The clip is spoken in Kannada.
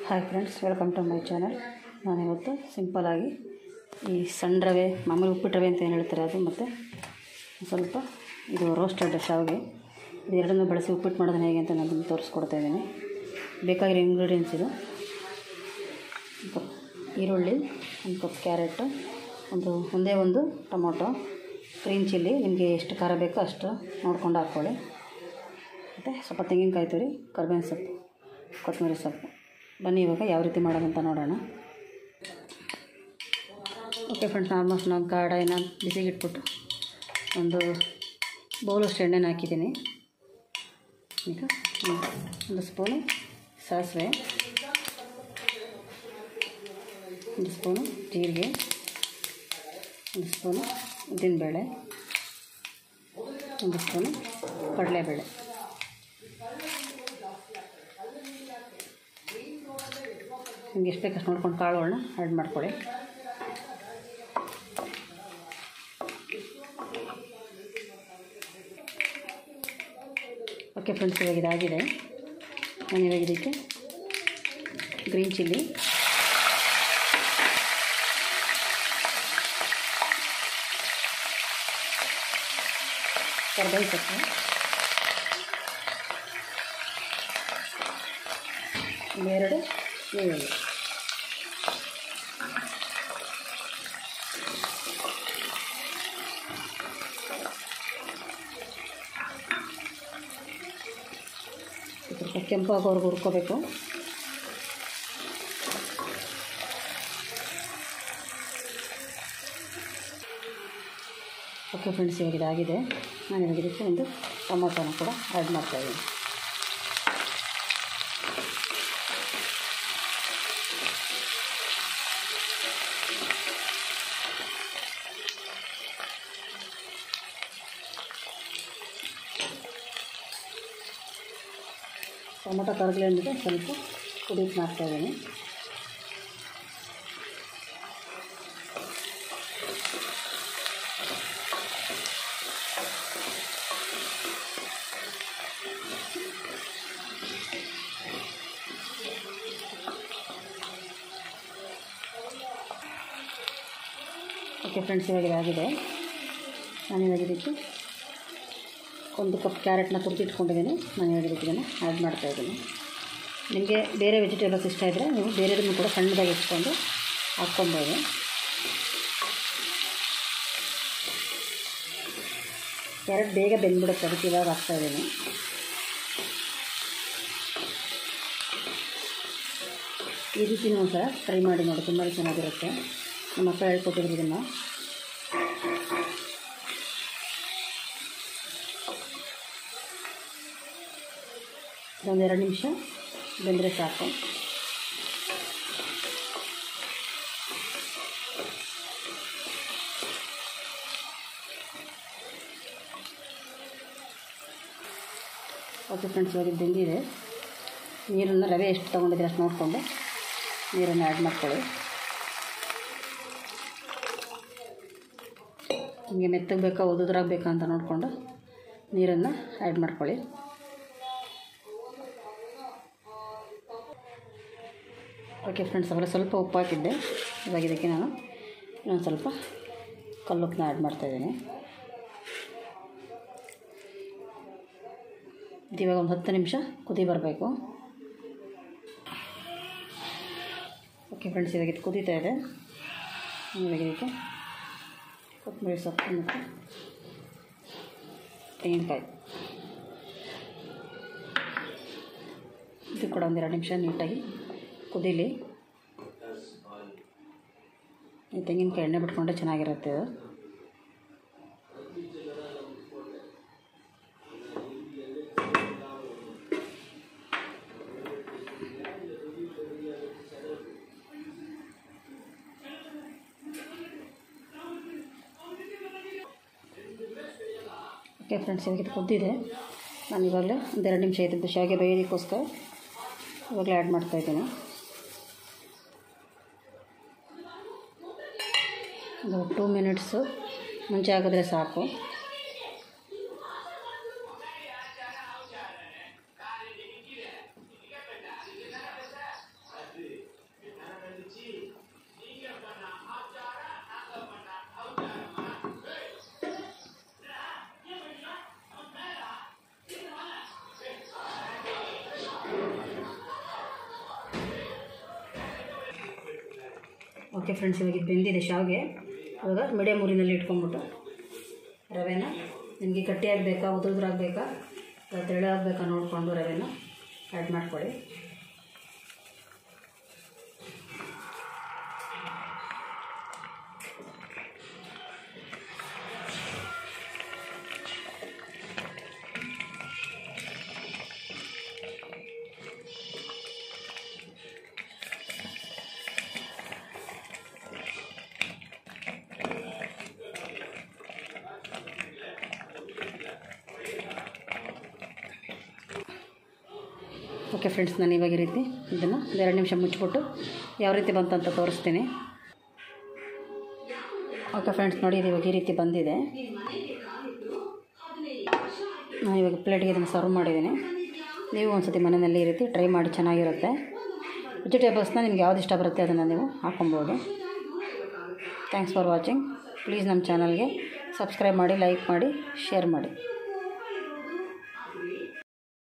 hi friends welcome to my channel ನಾನಿವತ್ತು ಸಿಂಪಲಾಗಿ ಈ ಸಣ್ಣ ರವೆ ಮಾಮೂಲಿ ಉಪ್ಪಿಟ್ಟು ರವೆ ಅಂತ ಏನು ಹೇಳ್ತಾರೆ ಅದು ಮತ್ತು ಸ್ವಲ್ಪ ಇದು ರೋಸ್ಟೆಡ್ ಶಾವಿಗೆ ಇದು ಎರಡನ್ನೂ ಬಳಸಿ ಉಪ್ಪಿಟ್ಟು ಮಾಡೋದನ್ನ ಹೇಗೆ ಅಂತ ನಾನು ನಿಮ್ಗೆ ತೋರಿಸ್ಕೊಡ್ತಾ ಇದ್ದೀನಿ ಬೇಕಾಗಿರೋ ಇಂಗ್ರೀಡಿಯೆಂಟ್ಸ್ ಇದು ಒಂದು ಕಪ್ ಈರುಳ್ಳಿ ಒಂದು ಕಪ್ ಕ್ಯಾರೆಟ್ ಒಂದು ಒಂದೇ ಒಂದು ಟೊಮೊಟೊ ಗ್ರೀನ್ ಚಿಲ್ಲಿ ನಿಮಗೆ ಎಷ್ಟು ಖಾರ ಬೇಕೋ ಅಷ್ಟು ನೋಡ್ಕೊಂಡು ಹಾಕ್ಕೊಳ್ಳಿ ಮತ್ತು ಸ್ವಲ್ಪ ತೆಂಗಿನಕಾಯಿ ತುರಿ ಕರ್ಬೇವಿನ ಸೊಪ್ಪು ಕೊತ್ತಂಬರಿ ಸೊಪ್ಪು ಬನ್ನಿ ಇವಾಗ ಯಾವ ರೀತಿ ಮಾಡೋದಂತ ನೋಡೋಣ ಓಕೆ ಫ್ರೆಂಡ್ಸ್ ಆಲ್ಮೋಸ್ಟ್ ನಾನು ಕಡಾಯಿನ ಬಿಸಿಗೆ ಇಟ್ಬಿಟ್ಟು ಒಂದು ಬೌಲಷ್ಟು ಎಣ್ಣೆನ ಹಾಕಿದ್ದೀನಿ ಈಗ ಒಂದು- ಒಂದು ಸ್ಪೂನು ಸಾಸಿವೆ ಒಂದು ಸ್ಪೂನು ಜೀರಿಗೆ ಒಂದು ಸ್ಪೂನು ಉದ್ದಿನಬೇಳೆ ಒಂದು ಸ್ಪೂನು ಕಡಲೆಬೇಳೆ ನಿಮ್ಗೆ ಎಷ್ಟು ಬೇಕಷ್ಟು ನೋಡ್ಕೊಂಡು ಕಾಳುಗಳನ್ನ ಆ್ಯಡ್ ಮಾಡ್ಕೊಳ್ಳಿ ಓಕೆ ಫ್ರೆಂಡ್ಸ್ ಇವಾಗ ಇದಾಗಿದೆ ನಾನು ಇವಾಗ ಇದಕ್ಕೆ ಗ್ರೀನ್ ಚಿಲ್ಲಿ ಕರ್ಬೇವು ಸೊಪ್ಪು ಒಂದೆರಡು ಈರುಳ್ಳಿ ಸ್ವಲ್ಪ ಕೆಂಪು ಆಗೋವರೆಗೂ ಹುರ್ಕೋಬೇಕು ಓಕೆ ಫ್ರೆಂಡ್ಸ್ ಇವಾಗ ಇದಾಗಿದೆ ನಾನು ಇವಾಗ ಇದಕ್ಕೆ ಒಂದು ಟೊಮೊಟೊನ ಕೂಡ ಆ್ಯಡ್ ಮಾಡ್ತಾಯಿದ್ದೀನಿ ಟೊಮೊಟೊ ಕರಗಲಿ ಅಂದ್ಬಿಟ್ಟು ಸ್ವಲ್ಪ ಕುಡಿಯಕ್ಕೆ ಮಾಡ್ತಾಯಿದ್ದೀನಿ ಓಕೆ ಫ್ರೆಂಡ್ಸ್ ಇವಾಗ ಇದಾಗಿದೆ ನಾನು ಇವಾಗ ಇದಕ್ಕೆ ಒಂದು ಕಪ್ ಕ್ಯಾರೆಟ್ನ ತುರಿದಿಟ್ಕೊಂಡಿದ್ದೀನಿ ನಾನು ಇವಾಗ ಇದಕ್ಕೆ ಇದನ್ನು ಆ್ಯಡ್ ಮಾಡ್ತಾಯಿದ್ದೀನಿ ನಿಮಗೆ ಬೇರೆ ವೆಜಿಟೇಬಲ್ಸ್ ಇಷ್ಟ ಇದ್ದರೆ ನೀವು ಬೇರೆದನ್ನು ಕೂಡ ಸಣ್ಣದಾಗಿ ಇಟ್ಕೊಂಡು ಹಾಕ್ಕೊಬೋದು ಕ್ಯಾರೆಟ್ ಬೇಗ ಬೆಂದ್ಬಿಡುತ್ತೆ ಅದಕ್ಕೆ ಇವಾಗ ಹಾಕ್ತಾಯಿದ್ದೀನಿ ಈ ರೀತಿ ಒಂದು ಸಲ ಟ್ರೈ ಮಾಡಿ ನೋಡಿ ತುಂಬ ಚೆನ್ನಾಗಿರುತ್ತೆ ನಮ್ಮ ಅಕ್ಕ ಹೇಳ್ಕೊಟ್ಟಿದ್ರು ಇದನ್ನು ಒಂದು ಎರಡು ನಿಮಿಷ ಬೆಂದರೆ ಸಾಕು ಓಕೆ ಫ್ರೆಂಡ್ಸ್ ಇವಾಗ ಇದು ಬೆಂದಿದೆ ನೀರನ್ನು ರವೆ ಎಷ್ಟು ತೊಗೊಂಡಿದ್ರೆ ಅಷ್ಟು ನೋಡಿಕೊಂಡು ನೀರನ್ನು ಆ್ಯಡ್ ಮಾಡ್ಕೊಳ್ಳಿ ನಿಮಗೆ ಮೆತ್ತಗೆ ಬೇಕಾ ಉದುದ್ರಾಗ ಬೇಕಾ ಅಂತ ನೋಡಿಕೊಂಡು ನೀರನ್ನು ಆ್ಯಡ್ ಮಾಡ್ಕೊಳ್ಳಿ ಓಕೆ ಫ್ರೆಂಡ್ಸ್ ಅವರ ಸ್ವಲ್ಪ ಉಪ್ಪು ಹಾಕಿದ್ದೆ ಇವಾಗ ಇದಕ್ಕೆ ನಾನು ಇನ್ನೊಂದು ಸ್ವಲ್ಪ ಕಲ್ಲುಪ್ಪನ್ನ ಆ್ಯಡ್ ಮಾಡ್ತಾಯಿದ್ದೀನಿ ಇದು ಇವಾಗ ಒಂದು ಹತ್ತು ನಿಮಿಷ ಕುದಿ ಬರಬೇಕು ಓಕೆ ಫ್ರೆಂಡ್ಸ್ ಇವಾಗ ಇದು ಕುದೀತಾ ಇದೆ ಇವಾಗ ಇದಕ್ಕೆ ಕೊತ್ತಂಬರಿ ಸೊಪ್ಪು ಮತ್ತು ತೆಂಗಿನಕಾಯಿ ಇದು ಕೂಡ ಒಂದೆರಡು ನಿಮಿಷ ನೀಟಾಗಿ ಕುದೀಲಿ ಈ ತೆಂಗಿನಕಾಯಿ ಎಣ್ಣೆ ಬಿಟ್ಕೊಂಡ್ರೆ ಚೆನ್ನಾಗಿರುತ್ತೆ ಇದು ಓಕೆ ಫ್ರೆಂಡ್ಸ್ ಇವಾಗ ಇದು ಕುದ್ದಿದೆ ನಾನು ಇವಾಗಲೇ ಒಂದೆರಡು ನಿಮಿಷ ಇದ್ದಿದ್ದು ಶಾವಿಗೆ ಬೇಯೋದಕ್ಕೋಸ್ಕರ ಇವಾಗಲೇ ಆ್ಯಡ್ ಮಾಡ್ತಾಯಿದ್ದೀನಿ ಒಂದು ಟೂ ಮಿನಿಟ್ಸು ಮುಂಚೆ ಹಾಕಿದ್ರೆ ಸಾಕು ಓಕೆ ಫ್ರೆಂಡ್ಸ್ ಇವಾಗ ಇದು ಬೆಂದಿದೆ ಶಾವಿಗೆ ಇವಾಗ ಮೀಡಿಯಮ್ ಊರಿನಲ್ಲಿ ಇಟ್ಕೊಂಡ್ಬಿಟ್ಟು ರವೆನ ನಿಮಗೆ ಗಟ್ಟಿಯಾಗಬೇಕಾ ಉದುರುದ್ರಾಗಬೇಕಾ ಅಥವಾ ತೆಳು ಆಗಬೇಕಾ ನೋಡಿಕೊಂಡು ರವೆನ ಆ್ಯಡ್ ಮಾಡ್ಕೊಳ್ಳಿ ಓಕೆ ಫ್ರೆಂಡ್ಸ್ ನಾನು ಇವಾಗ ಈ ರೀತಿ ಇದನ್ನು ಎರಡು ನಿಮಿಷ ಮುಚ್ಚಿಬಿಟ್ಟು ಯಾವ ರೀತಿ ಬಂತು ಅಂತ ತೋರಿಸ್ತೀನಿ ಓಕೆ ಫ್ರೆಂಡ್ಸ್ ನೋಡಿ ಇದು ಇವಾಗ ಈ ರೀತಿ ಬಂದಿದೆ ನಾನು ಇವಾಗ ಪ್ಲೇಟ್ಗೆ ಇದನ್ನು ಸರ್ವ್ ಮಾಡಿದ್ದೀನಿ ನೀವು ಒಂದ್ಸತಿ ಮನೆಯಲ್ಲಿ ಈ ರೀತಿ ಟ್ರೈ ಮಾಡಿ ಚೆನ್ನಾಗಿರುತ್ತೆ ವೆಜಿಟೇಬಲ್ಸ್ನ ನಿಮ್ಗೆ ಯಾವ್ದು ಇಷ್ಟ ಬರುತ್ತೆ ಅದನ್ನು ನೀವು ಹಾಕೊಬೋದು ಥ್ಯಾಂಕ್ಸ್ ಫಾರ್ ವಾಚಿಂಗ್ ಪ್ಲೀಸ್ ನಮ್ಮ ಚಾನಲ್ಗೆ ಸಬ್ಸ್ಕ್ರೈಬ್ ಮಾಡಿ ಲೈಕ್ ಮಾಡಿ ಶೇರ್ ಮಾಡಿ